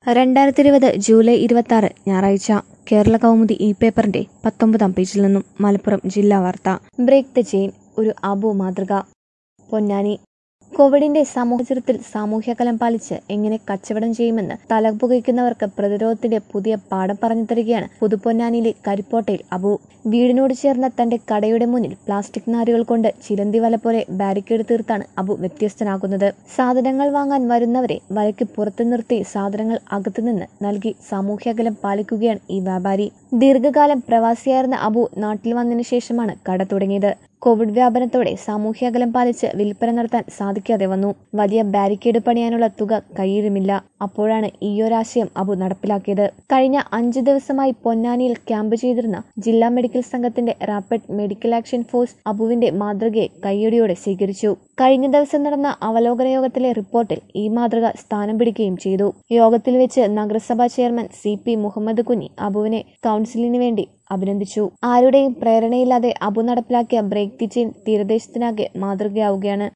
രണ്ടായിരത്തി ഇരുപത് ജൂലൈ ഇരുപത്തി ആറ് ഞായറാഴ്ച കേരള കൗമുദി ഇ പേപ്പറിന്റെ പത്തൊമ്പതാം പേജിൽ നിന്നും മലപ്പുറം ജില്ലാ വാർത്ത ബ്രേക്ക് ദ ചെയിൻ ഒരു അബു മാതൃക പൊന്നാനി കോവിഡിന്റെ സാമൂഹ്യത്തിൽ സാമൂഹ്യകലം പാലിച്ച് എങ്ങനെ കച്ചവടം ചെയ്യുമെന്ന് തലപുകയ്ക്കുന്നവർക്ക് പ്രതിരോധത്തിന്റെ പുതിയ പാഠം പറഞ്ഞു തരികയാണ് പുതുപ്പൊന്നാനിയിലെ കരിപ്പോട്ടയിൽ അബു വീടിനോട് ചേർന്ന തന്റെ കടയുടെ മുന്നിൽ പ്ലാസ്റ്റിക് നാരുകൾ കൊണ്ട് ചിലന്തി വല പോലെ ബാരിക്കേഡ് തീർത്താണ് അബു വ്യത്യസ്തനാകുന്നത് സാധനങ്ങൾ വാങ്ങാൻ വരുന്നവരെ വലയ്ക്ക് പുറത്തു നിർത്തി സാധനങ്ങൾ അകത്തുനിന്ന് നൽകി സാമൂഹ്യകലം പാലിക്കുകയാണ് ഈ വ്യാപാരി ദീർഘകാലം പ്രവാസിയായിരുന്ന അബു നാട്ടിൽ വന്നതിനു ശേഷമാണ് കട തുടങ്ങിയത് കോവിഡ് വ്യാപനത്തോടെ സാമൂഹ്യകലം പാലിച്ച് വിൽപ്പന നടത്താൻ സാധിക്കാതെ വന്നു വലിയ ബാരിക്കേഡ് പണിയാനുള്ള തുക കയ്യിലുമില്ല അപ്പോഴാണ് ഈയൊരാശയം അബു നടപ്പിലാക്കിയത് കഴിഞ്ഞ അഞ്ചു ദിവസമായി പൊന്നാനിയിൽ ക്യാമ്പ് ചെയ്തിരുന്ന ജില്ലാ മെഡിക്കൽ സംഘത്തിന്റെ റാപ്പിഡ് മെഡിക്കൽ ആക്ഷൻ ഫോഴ്സ് അബുവിന്റെ മാതൃകയെ കയ്യടിയോടെ സ്വീകരിച്ചു കഴിഞ്ഞ ദിവസം നടന്ന അവലോകന യോഗത്തിലെ റിപ്പോർട്ടിൽ ഈ മാതൃക സ്ഥാനം പിടിക്കുകയും ചെയ്തു യോഗത്തിൽ വെച്ച് നഗരസഭാ ചെയർമാൻ സി പി മുഹമ്മദ് കുഞ്ഞി അബുവിനെ കൗൺസിലിന് വേണ്ടി അഭിനന്ദിച്ചു ആരുടെയും പ്രേരണയില്ലാതെ അബു നടപ്പിലാക്കിയ ബ്രേക്ക് ദി ചെയിൻ തീരദേശത്തിനാകെ മാതൃകയാവുകയാണ്